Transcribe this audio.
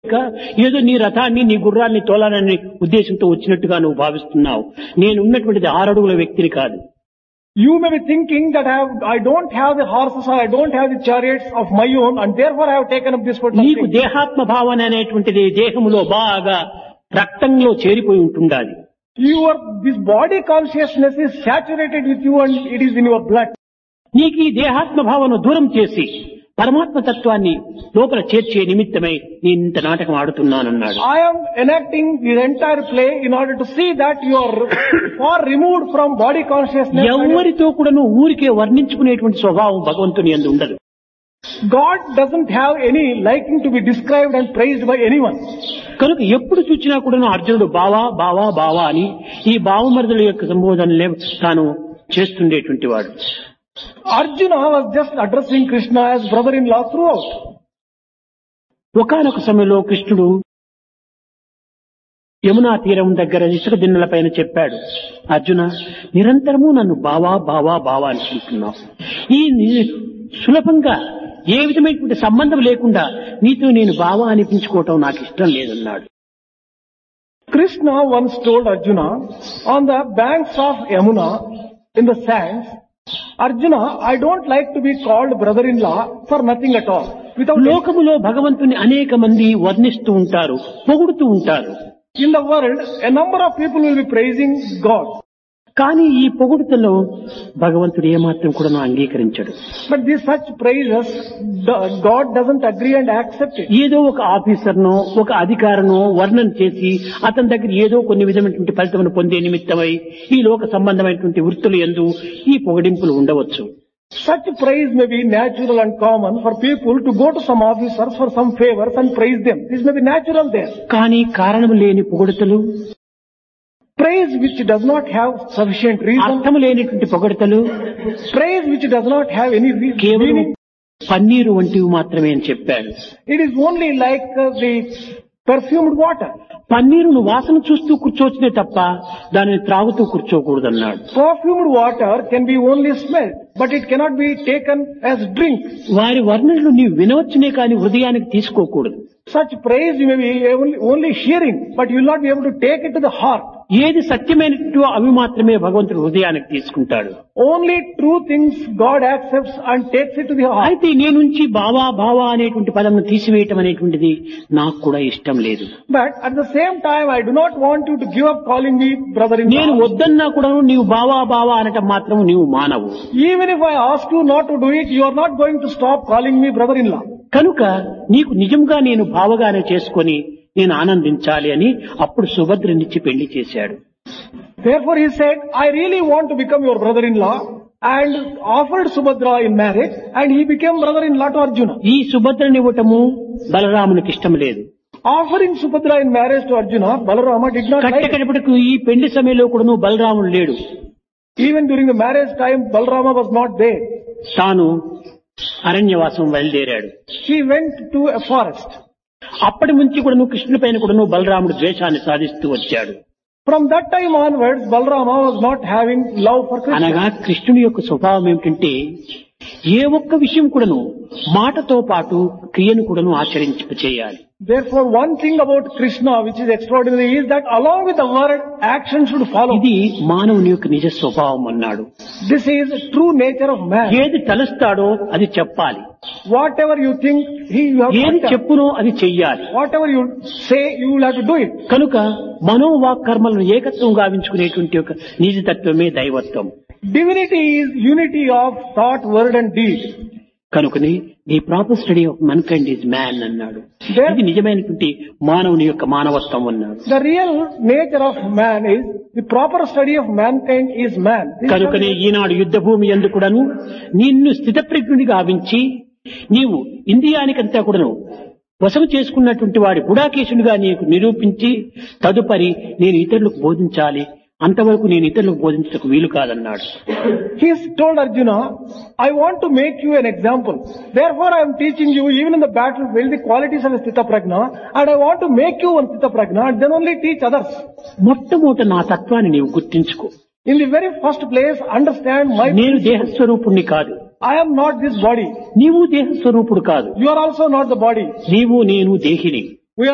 ఏదో నీ రథాన్ని నీ గుర్రాన్ని తోలాలనే ఉద్దేశంతో వచ్చినట్టుగా నువ్వు భావిస్తున్నావు నేను ఉన్నటువంటిది ఆరడుగుల వ్యక్తిని కాదు You may be thinking that I, have, I don't have the horses or I don't have the chariots of my own and therefore I have taken up this particular నీకు thing. దేహాత్మ భావన అనేటువంటిది దేహములో బాగా రక్తంలో చేరిపోయి ఉంటుండాలి Your, this body consciousness is saturated with you and it is in your blood. నీకు ఈ దేహాత్మ భావన దూరం చేసి పరమాత్మ తత్వాన్ని లోపల చేర్చే నిమిత్తమై నేను ఇంత నాటకం ఆడుతున్నానన్నాడు I am enacting this entire play in order to see that you are far removed from body consciousness. and ఎవరితో కూడాను ఊరికే వర్ణించుకునేటువంటి స్వభావం భగవంతుని అందు ఉండదు God doesn't have any liking to be described and praised by anyone. కనుక ఎప్పుడు చూసినా కూడాను అర్జునుడు బావా బావా బావా అని ఈ బావమరుదుల యొక్క సంబోధనలే తాను చేస్తుండేటువంటి వాడు Arjuna was just addressing Krishna as brother-in-law throughout. ఒకనొక సమయంలో కృష్ణుడు యమునా తీరం దగ్గర ఇసుక దిన్నెల పైన చెప్పాడు అర్జున నిరంతరము నన్ను బావా బావా బావా అనుకుంటున్నావు ఈ ని- సులభంగా ఏ విధమైనటువంటి సంబంధం లేకుండా నీతో నేను బావా అనిపించుకోవటం నాకు ఇష్టం లేదన్నాడు Krishna once told Arjuna on the banks of Yamuna in the sands, Arjuna, I don't like to be called brother-in-law for nothing at all. Without లోకములో భగవంతుని అనేక మంది వర్ణిస్తూ ఉంటారు పొగుడుతూ ఉంటారు in the world, a number of people will be praising God. కానీ ఈ పొగుడుతలో భగవంతుడు ఏమాత్రం కూడా అంగీకరించడు But these such praises, the- God doesn't agree and accept it. ఏదో ఒక ఆఫీసర్నో ఒక అధికారనో వర్ణన చేసి అతని దగ్గర ఏదో కొన్ని విధమైనటువంటి ఫలితమును పొందే నిమిత్తమై ఈ లోక సంబంధమైనటువంటి వృత్తులు ఎందు ఈ పొగడింపులు ఉండవచ్చు Such praise may be natural and common for people to go to some officers for some favors and praise them. This may be natural there. కానీ కారణము లేని పొగడతలు Praise which does not have sufficient reason, అర్థము లేనిటువంటి పొగడతలు praise which does not have any re- కేవలం meaning, paneer వంటివి మాత్రమే అని చెప్పాడు it is only like uh, the perfumed water. పన్నీరును వాసన చూస్తూ కూర్చోవచ్చునే తప్ప దానిని త్రాగుతూ కూర్చోకూడదన్నాడు Perfumed water can be only smelled, but it cannot be taken as drink. వారి వర్ణనలు నీవు వినవచ్చునే కానీ హృదయానికి తీసుకోకూడదు Such praise you may be only, only hearing, but you will not be able to take it to the heart. ఏది సత్యమైనట్టు అవి మాత్రమే భగవంతుడు హృదయానికి తీసుకుంటాడు Only true things God accepts and takes it to the heart. అయితే నీ నుంచి బావా బావా అనేటువంటి పదం తీసివేయటం అనేటువంటిది నాకు కూడా ఇష్టం లేదు But at the same time, I do not want you to give up calling me నేను brother-in-law. వద్దన్నా కూడా నీవు బావా బావా అనటం మాత్రం నీవు మానవు Even if I ask you not to do it, you are not going to stop calling me brother-in-law. కనుక నీకు నిజంగా నేను బావగానే చేసుకొని నేను ఆనందించాలి అని అప్పుడు సుభద్రనిచ్చి పెళ్లి చేశాడు Therefore he said, I really want to become your brother-in-law and offered Subhadra in marriage and he became brother-in-law to Arjuna. ఈ సుభద్రనివ్వటము బలరామునికి ఇష్టం లేదు Offering Subhadra in marriage to Arjuna, Balarama did not like it. కట్టకడపటికి ఈ పెళ్లి సమయంలో కూడా నువ్వు బలరాముడు లేడు Even during the marriage time, Balarama was not there. తాను అరణ్యవాసం బయలుదేరాడు He went to a forest. అప్పటి నుంచి కూడా నువ్వు కృష్ణుని పైన కూడా నువ్వు బలరాముడు ద్వేషాన్ని సాధిస్తూ వచ్చాడు From that time onwards, Balarama was not having love for Krishna. అనగా కృష్ణుడి యొక్క స్వభావం ఏమిటంటే ఏ ఒక్క విషయం కూడాను మాటతో పాటు క్రియను కూడాను ఆచరించ చేయాలి Therefore, one thing about Krishna which is extraordinary is that along with the word, action should follow. ఇది మానవుని యొక్క నిజ స్వభావం అన్నాడు This is true nature of man. ఏది తలుస్తాడో అది చెప్పాలి Whatever you think, he you have to ఏది utter. చెప్పునో అది చెయ్యాలి Whatever you say, you will have to do it. కనుక మనోవాక్ కర్మలను ఏకత్వం గావించుకునేటువంటి ఒక నిజతత్వమే దైవత్వం Divinity is unity of thought, word and deed. కనుకని the proper study of mankind is man అన్నాడు There- ఇది నిజమైనటువంటి మానవుని యొక్క మానవత్వం అన్నాడు The real nature of man is, the proper study of mankind is man. This is కనుకనే ఈనాడు యుద్ధ భూమి ఎందు కూడాను నిన్ను స్థితప్రజ్ఞుడి గావించి నీవు ఇంద్రియానికంతా కూడాను వశం చేసుకున్నటువంటి వాడి గుడాకేశునిగా నీకు నిరూపించి తదుపరి నేను ఇతరులకు బోధించాలి అంతవరకు నేను ఇతరులకు బోధించకు వీలు కాదన్నాడు He has told Arjuna, I want to make you an example. Therefore I am teaching you even in the battlefield the qualities of a Sthita Prajna and I want to make you one Sthita Prajna and then only teach others. మొట్టమొదట నా తత్వాన్ని నీవు గుర్తించుకో In the very first place, understand my, నేను దేహస్వరూపుణ్ణి కాదు I am not this body. నీవు దేహస్వరూపుడు కాదు You are also not the body. నీవు నేను దేహిని